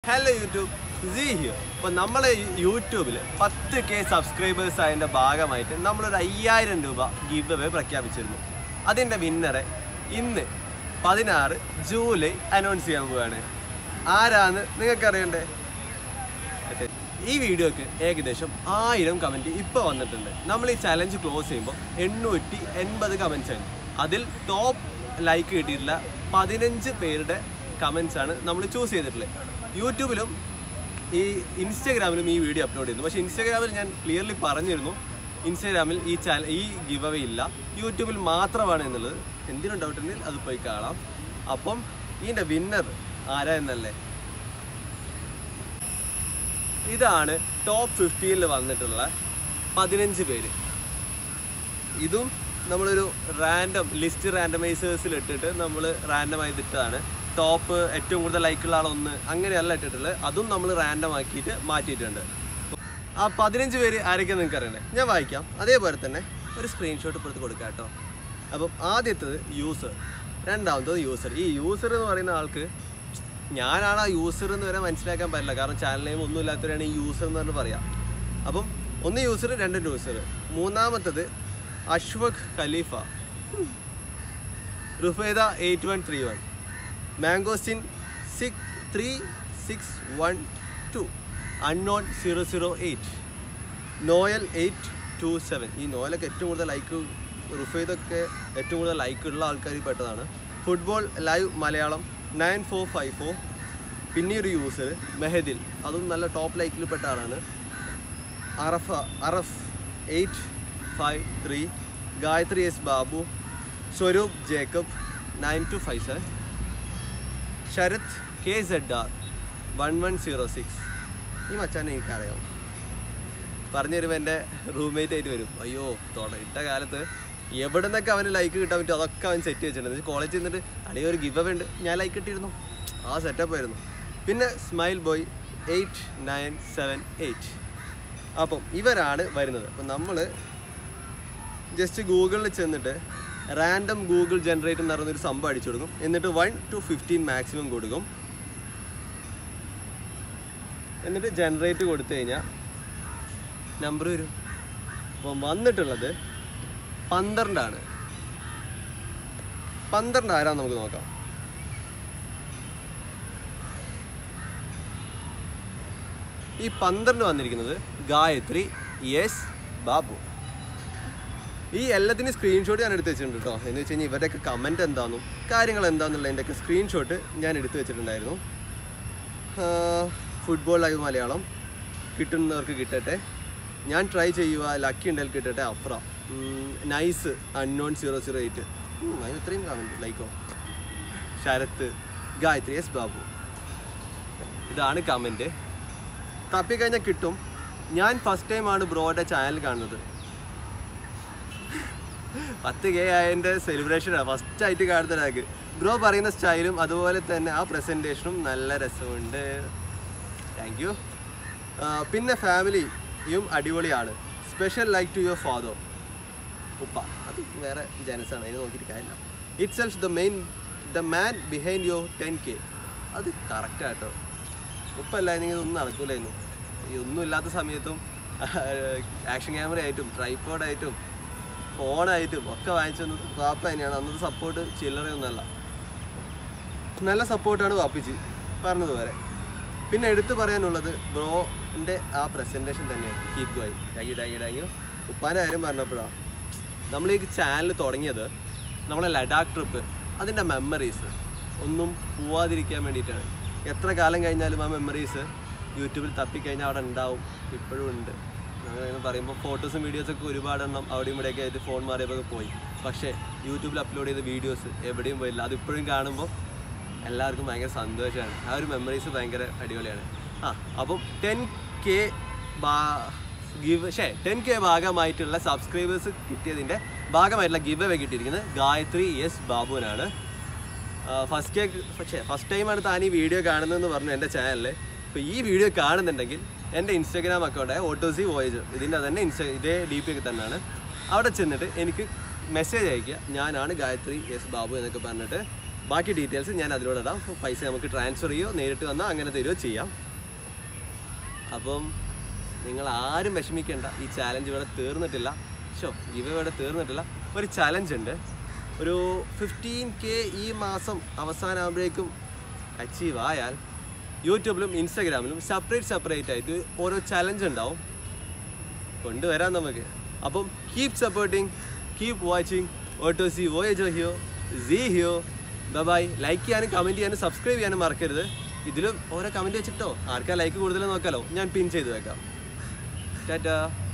hello YouTube C here അപ്പൊ നമ്മളെ യൂട്യൂബിൽ പത്ത് കെ സബ്സ്ക്രൈബേഴ്സ് ആയതിന്റെ ഭാഗമായിട്ട് നമ്മളൊരു അയ്യായിരം രൂപ ഗിവ് അവേ പ്രഖ്യാപിച്ചിരുന്നു അതിന്റെ വിന്നറെ ഇന്ന് പതിനാറ് ജൂലൈ അനൗൺസ് ചെയ്യാൻ പോവുകയാണ് ആരാന്ന് നിങ്ങൾക്ക് അറിയണ്ടേ ഈ വീഡിയോക്ക് ഏകദേശം ആയിരം കമൻറ്റ് ഇപ്പോൾ വന്നിട്ടുണ്ട് നമ്മൾ ഈ ചലഞ്ച് ക്ലോസ് ചെയ്യുമ്പോൾ എണ്ണൂറ്റി എൺപത് കമൻസ് ആണ് അതിൽ ടോപ്പ് ലൈക്ക് കിട്ടിയിട്ടുള്ള പതിനഞ്ച് പേരുടെ കമൻസ് ആണ് നമ്മൾ ചൂസ് ചെയ്തിട്ടുള്ളത് യൂട്യൂബിലും ഈ ഇൻസ്റ്റാഗ്രാമിലും ഈ വീഡിയോ അപ്ലോഡ് ചെയ്യുന്നു പക്ഷേ ഇൻസ്റ്റാഗ്രാമിൽ ഞാൻ ക്ലിയർലി പറഞ്ഞിരുന്നു ഇൻസ്റ്റാഗ്രാമിൽ ഈ ചാനൽ ഈ ഗിവ് അവേ ഇല്ല യൂട്യൂബിൽ മാത്രമാണ് എന്നുള്ളത് എന്തിനും ഡൗട്ട് ഉണ്ടെങ്കിൽ അത് പോയി കാണാം അപ്പം ഇതിൻ്റെ വിന്നർ ആരാ എന്നല്ലേ ഇതാണ് ടോപ്പ് ഫിഫ്റ്റിയിൽ വന്നിട്ടുള്ള പതിനഞ്ച് പേര് ഇതും നമ്മളൊരു റാൻഡം ലിസ്റ്റ് റാൻഡമൈസേഴ്സിൽ ഇട്ടിട്ട് നമ്മൾ റാൻഡമായി ഇട്ടതാണ് ടോപ്പ് ഏറ്റവും കൂടുതൽ ലൈക്കുള്ള ആളൊന്ന് അങ്ങനെയല്ല ഇട്ടിട്ടുള്ളത് അതും നമ്മൾ റാൻഡം ആക്കിയിട്ട് മാറ്റിയിട്ടുണ്ട് ആ പതിനഞ്ച് പേര് ആരൊക്കെ നിങ്ങൾക്ക് അറിയണ്ടേ ഞാൻ വായിക്കാം അതേപോലെ തന്നെ ഒരു സ്ക്രീൻഷോട്ട് പുറത്ത് കൊടുക്കാം കേട്ടോ അപ്പം ആദ്യത്തത് യൂസർ രണ്ടാമത്തത് യൂസർ ഈ യൂസർ എന്ന് പറയുന്ന ആൾക്ക് ഞാനാണ് ആ യൂസർ എന്ന് വരെ മനസ്സിലാക്കാൻ പറ്റില്ല കാരണം ചാനൽ നെയിം ഒന്നും ഇല്ലാത്തവരാണ് ഈ യൂസർ എന്ന് പറഞ്ഞ് പറയാം അപ്പം ഒന്ന് യൂസർ രണ്ട് യൂസർ മൂന്നാമത്തത് Ashwaq Khalifa Rufeda eight one three one മാംഗോസിൻ six three six one two unknown zero zero eight Noel eight two seven ഈ നോയലൊക്കെ ഏറ്റവും കൂടുതൽ ലൈക്ക് റുഫൈദൊക്കെ ഏറ്റവും കൂടുതൽ ലൈക്ക് ഉള്ള ആൾക്കാരിൽ പെട്ടതാണ് football live Malayalam nine four five four പിന്നെ ഒരു യൂസർ മെഹദിൽ അതും നല്ല ടോപ്പ് ലൈക്കിൽ പെട്ട ആളാണ് Arafa Araf eight five three Gayathri S Babu Swaroop Jacob nine two five seven Sharath K Z R one one zero six ഈ മച്ചാനെ എനിക്കറിയാം പറഞ്ഞു വരുമ്പോൾ എൻ്റെ റൂംമേറ്റ് ആയിട്ട് വരും അയ്യോ തോട ഇട്ട കാലത്ത് എവിടെ നിന്നൊക്കെ അവന് ലൈക്ക് കിട്ടാൻ പറ്റും അതൊക്കെ അവൻ സെറ്റ് വെച്ചിട്ടുണ്ട് കോളേജിൽ നിന്നിട്ട് അടിയ ഒരു ഗിവ് അവേ ഉണ്ട് ഞാൻ ലൈക്ക് ഇട്ടിരുന്നു ആ സെറ്റപ്പ് ആയിരുന്നു പിന്നെ smile boy eight nine seven eight അപ്പം ഇവരാണ് വരുന്നത് അപ്പം നമ്മൾ ജസ്റ്റ് ഗൂഗിളിൽ ചെന്നിട്ട് റാൻഡം ഗൂഗിൾ ജനറേറ്റ് എന്ന് പറയുന്നൊരു സംഭവം അടിച്ചു കൊടുക്കും എന്നിട്ട് വൺ ടു ഫിഫ്റ്റീൻ മാക്സിമം കൊടുക്കും എന്നിട്ട് ജനറേറ്റ് കൊടുത്തു കഴിഞ്ഞാൽ നമ്പർ വരും അപ്പം വന്നിട്ടുള്ളത് പന്ത്രണ്ടാണ് പന്ത്രണ്ട് ആരാന്ന് നമുക്ക് നോക്കാം ഈ പന്ത്രണ്ട് വന്നിരിക്കുന്നത് ഗായത്രി യെസ് ബാബു ഈ എല്ലാത്തിനും സ്ക്രീൻഷോട്ട് ഞാൻ എടുത്ത് വെച്ചിട്ടുണ്ട് കേട്ടോ എന്ന് വെച്ച് കഴിഞ്ഞാൽ ഇവരുടെയൊക്കെ കമൻറ്റ് എന്താണെന്നും കാര്യങ്ങൾ എന്താണെന്നുള്ളതിൻ്റെയൊക്കെ സ്ക്രീൻഷോട്ട് ഞാൻ എടുത്ത് വെച്ചിട്ടുണ്ടായിരുന്നു ഫുട്ബോൾ ലൈവ് മലയാളം കിട്ടുന്നവർക്ക് കിട്ടട്ടെ ഞാൻ ട്രൈ ചെയ്യുക ലക്കി ഉണ്ടെങ്കിൽ കിട്ടട്ടെ Afra nice unknown zero zero eight അതിന് ഇത്രയും കമൻറ്റ് ലൈക്കോ ശരത്ത് ഗായത്രി എസ് ബാബു ഇതാണ് കമൻറ്റ് തപ്പിക്കഴിഞ്ഞാൽ കിട്ടും ഞാൻ ഫസ്റ്റ് ടൈമാണ് ബ്രോയുടെ ചാനൽ കാണുന്നത് പത്ത് കെ ആയതിൻ്റെ സെലിബ്രേഷനാണ് ഫസ്റ്റ് ആയിട്ട് കാണുന്ന ഒരാൾക്ക് ബ്രോ പറയുന്ന സ്റ്റൈലും അതുപോലെ തന്നെ ആ പ്രസൻറ്റേഷനും നല്ല രസമുണ്ട് താങ്ക് യു പിന്നെ ഫാമിലിയും അടിപൊളിയാണ് special like to your father ഉപ്പ അത് വേറെ ജനസാണ് അതിന് നോക്കിയിട്ട് കാര്യമില്ല itself the main the man behind your ten K അത് കറക്റ്റാട്ടോ ഉപ്പ അല്ലായിരുന്നെങ്കിൽ ഒന്നും നടക്കൂലായിരുന്നു ഈ ഒന്നും ഇല്ലാത്ത സമയത്തും ആക്ഷൻ ക്യാമറ ആയിട്ടും ട്രൈപ്പോഡായിട്ടും ഫോണായിട്ടും ഒക്കെ വാങ്ങിച്ചു വാപ്പ തന്നെയാണ് അന്നത്തെ സപ്പോർട്ട് ചില്ലറയൊന്നുമല്ല നല്ല സപ്പോർട്ടാണ് വാപ്പിച്ച് പറഞ്ഞതുപോലെ പിന്നെ എടുത്തു പറയാനുള്ളത് ബ്രോൻ്റെ ആ പ്രസൻറ്റേഷൻ തന്നെയാണ് കീപ് ഗോയി thank you thank you thank you ഉപ്പാൻ്റെ കാര്യം പറഞ്ഞപ്പോഴാണ് നമ്മൾ ഈ ചാനൽ തുടങ്ങിയത് നമ്മളെ ലഡാക്ക് ട്രിപ്പ് അതിൻ്റെ മെമ്മറീസ് ഒന്നും പോവാതിരിക്കാൻ വേണ്ടിയിട്ടാണ് എത്ര കാലം കഴിഞ്ഞാലും ആ മെമ്മറീസ് യൂട്യൂബിൽ തപ്പിക്കഴിഞ്ഞാൽ അവിടെ ഉണ്ടാവും ഇപ്പോഴും ഉണ്ട് അങ്ങനെ പറയുമ്പോൾ ഫോട്ടോസും വീഡിയോസൊക്കെ ഒരുപാടെണ്ണം അവിടെയും ഇവിടെയൊക്കെ ആയിട്ട് ഫോൺ മാറിയപ്പോൾ പോയി പക്ഷേ യൂട്യൂബിൽ അപ്ലോഡ് ചെയ്ത വീഡിയോസ് എവിടെയും പോയില്ല അതിപ്പോഴും കാണുമ്പോൾ എല്ലാവർക്കും ഭയങ്കര സന്തോഷമാണ് ആ ഒരു മെമ്മറീസ് ഭയങ്കര അടിപൊളിയാണ് ആ അപ്പം ടെൻ കെ ബാ ഗിവ് ഷേ ടെൻ കെ ഭാഗമായിട്ടുള്ള സബ്സ്ക്രൈബേഴ്സ് കിട്ടിയതിൻ്റെ ഭാഗമായിട്ടുള്ള ഗിവ് അവേ കിട്ടിയിരിക്കുന്നത് ഗായത്രി എസ് ബാബുവിനാണ് ഫസ്റ്റ് കെ പക്ഷേ ഫസ്റ്റ് ടൈമാണ് താൻ ഈ വീഡിയോ കാണുന്നതെന്ന് പറഞ്ഞു എൻ്റെ ചാനലിൽ ഇപ്പോൾ ഈ വീഡിയോ കാണുന്നുണ്ടെങ്കിൽ എൻ്റെ ഇൻസ്റ്റാഗ്രാം അക്കൗണ്ടായ ഓട്ടോസി വോയേജ് ഇതിൻ്റെ തന്നെ ഇൻസ്റ്റാ ഇതേ ഡി പി ഒക്കെ തന്നെയാണ് അവിടെ ചെന്നിട്ട് എനിക്ക് മെസ്സേജ് അയയ്ക്കുക ഞാനാണ് ഗായത്രി എസ് ബാബു എന്നൊക്കെ പറഞ്ഞിട്ട് ബാക്കി ഡീറ്റെയിൽസ് ഞാൻ അതിലൂടെ ഇടാം പൈസ നമുക്ക് ട്രാൻസ്ഫർ ചെയ്യോ നേരിട്ട് വന്നാൽ അങ്ങനെ തരുമോ ചെയ്യാം അപ്പം നിങ്ങൾ ആരും വിഷമിക്കേണ്ട ഈ ചാലഞ്ച് ഇവിടെ തീർന്നിട്ടില്ല ഷോ ഇവ ഇവിടെ തീർന്നിട്ടില്ല ഒരു ചലഞ്ച് ഉണ്ട് ഒരു ഫിഫ്റ്റീൻ കെ ഈ മാസം അവസാനമാകുമ്പോഴേക്കും അച്ചീവ് ആയാൽ യൂട്യൂബിലും ഇൻസ്റ്റാഗ്രാമിലും സെപ്പറേറ്റ് സെപ്പറേറ്റ് ആയിട്ട് ഓരോ ചലഞ്ച് ഉണ്ടാവും കൊണ്ടുവരാം നമുക്ക് അപ്പം കീപ് സപ്പോർട്ടിങ് കീപ് വാച്ചിങ് ഓട്ടോ സി വോയജോ ഹിയോ സി ഹിയോ ബൈ ലൈക്ക് ചെയ്യാനും കമൻറ്റ് ചെയ്യാനും സബ്സ്ക്രൈബ് ചെയ്യാനും മറക്കരുത് ഇതിലും ഓരോ കമൻറ്റ് വെച്ചിട്ടോ ആർക്കാ ലൈക്ക് കൂടുതൽ നോക്കാലോ ഞാൻ പിൻ ചെയ്ത് വെക്കാം ടാറ്റാ